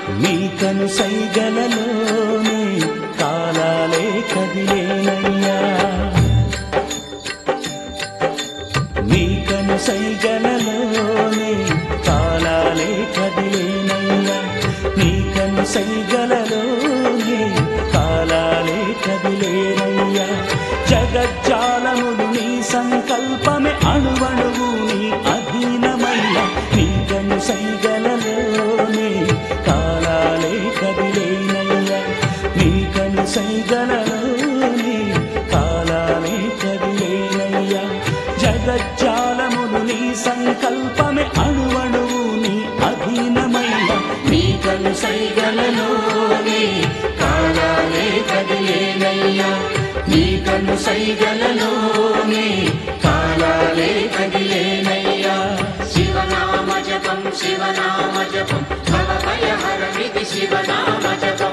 నీ కను సైగలలోనే కాలాలే కదిలేనయ్యా నీ కను సైగలలోనే కాలాలే కదిలేనయ్యా నీ కను సైగలలోనే కాలాలే కదిలేనయ్యా జగజ్జాలములు నీ సంకల్పమే అణువణువు నీ అధీనమయ్యా నీ కను సైగలలోనే కాలాలే కదిలేనయ్యా నీ కను సైగలలోనే కాలాలే కదిలేనయ్యా జగజ్జాలములు నీ సంకల్పమే అణువణువు నీ అధీనమయ్యా నీ కను సైగలలోనే కాలాలే కదిలేనయ్యా నీ కను సైగలలోనే కాలాలే కదిలేనయ్యా శివనామ జపం శివనామ జపం భవ భయహరమితి శివనామ జపం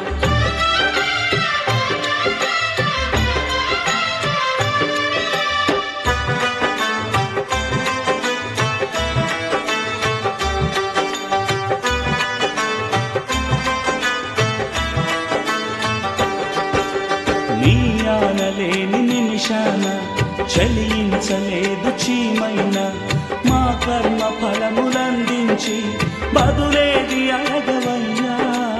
నీ ఆనలేని నిమిషాన చలించలేదు చీమైన మా కర్మ ఫలములందించి బదులేది అడగవయ్యా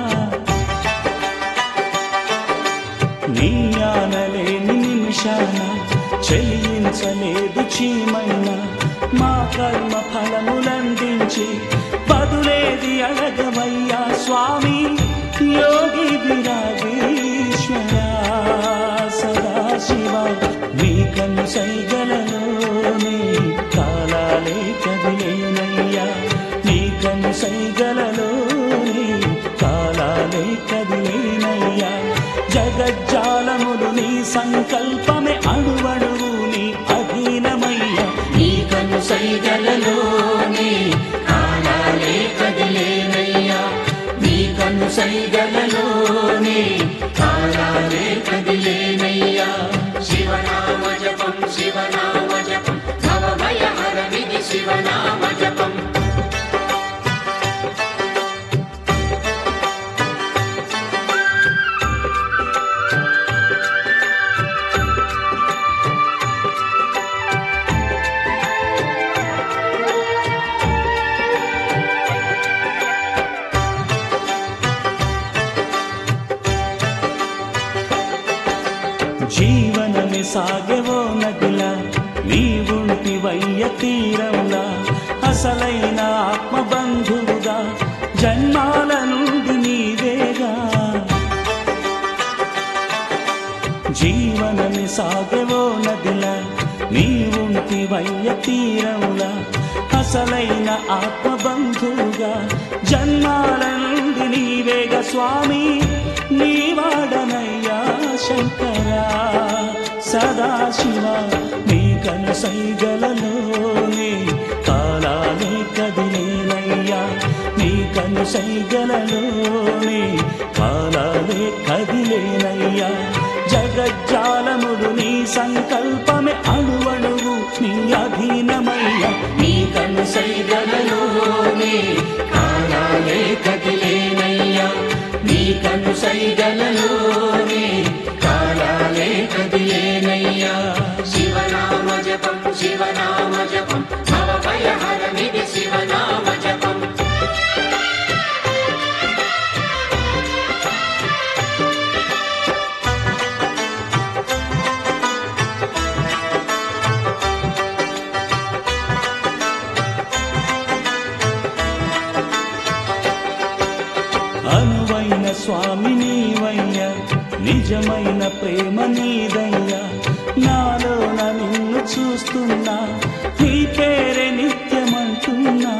నీ ఆనలేని నిమిషాన చెలించలేదు చీమైన మా కర్మ ఫలములందించి బదులేది అడగవయ్యా స్వామి యోగి విరాగేశ్వర సదాశివ నీ కన్ను సైగలలోనే కాలాలే కదిలేనయ్యా నీ కన్ను సైగలలోనే కాలాలే కదిలేనయ్యా జగజ్జాలములు నీ సంకల్పమే అణువణువు నీ అధీనమయ్యా నీ కన్ను సైగలలోనే కాలాలే కదిలేనయ్యా నీ కన్ను సైగలలోనే కాలాలే కదిలేనయ్యా శివనామ జపం శివనామ జపం భవ భయహరమితి శివనామ జపం జీవనమే సాగెవో నదిలా నీవుంటి వయ్య తీరంలా అసలైన ఆత్మబంధువుగా జన్మాల నుండి నీవేగా జీవనమే సాగెవో నదిలా నీవుంటి వయ్య తీరంలా అసలైన ఆత్మబంధువుగా జన్మాల నుండి నీవేగ స్వామి నీవాడనయ్యా శంకరా సదాశివ నీ కను సైగలలోనే కాలాలే కదిలేనయ్యా నీ కను సైగలలోనే కాలాలే కదిలేనయ్యా జగజ్జాలముడు నీ సంకల్పమే అణువణువు నీ అధీనమయ్యా నీ కను సైగలలోనే కాలాలే కదిలేనయ్యా నీ కను సైగలలోనే కాలాలే కదిలేనయ్యా శివనామ జపం శివనామ జపం భవ భయహరమితి శివనామ జపం అనువైన స్వామి నీవయ్య నిజమైన ప్రేమ నీదయ్యా నాలోన నిన్ను చూస్తున్నా నీ పేరే నిత్యమంటున్నా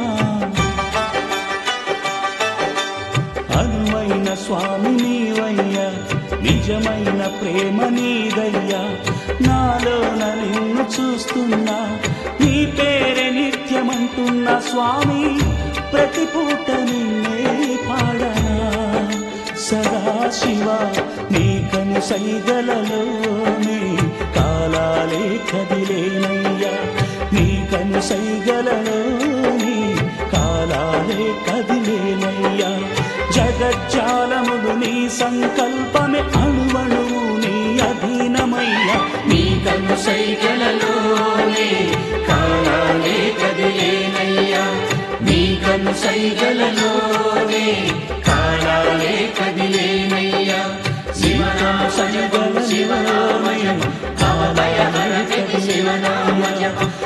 అనువైన స్వామి నీవయ్య నిజమైన ప్రేమ నీదయ్యా నాలోన నిన్ను చూస్తున్నా నీ పేరే నిత్యమంటున్నా స్వామి ప్రతి పూట నిన్నే పాడనా సదాశివ నీ కను సైగలలోనే కాలాలే కదిలేనయ్యా నీ కను సైగలలోనే కాలాలే కదిలేనయ్యా జగజ్జాలములు నీ సంకల్పమే అణువణువు నీ అధీనమయ్యా నీ కన్ను సైగలలోనే కాలాలే కదిలేనయ్యా నీ కన్ను సైగలలోనే కాలాలే కదిలేనయ్యా శివనామ సజపం శివనామయం భవభయ హర శివనామ జపం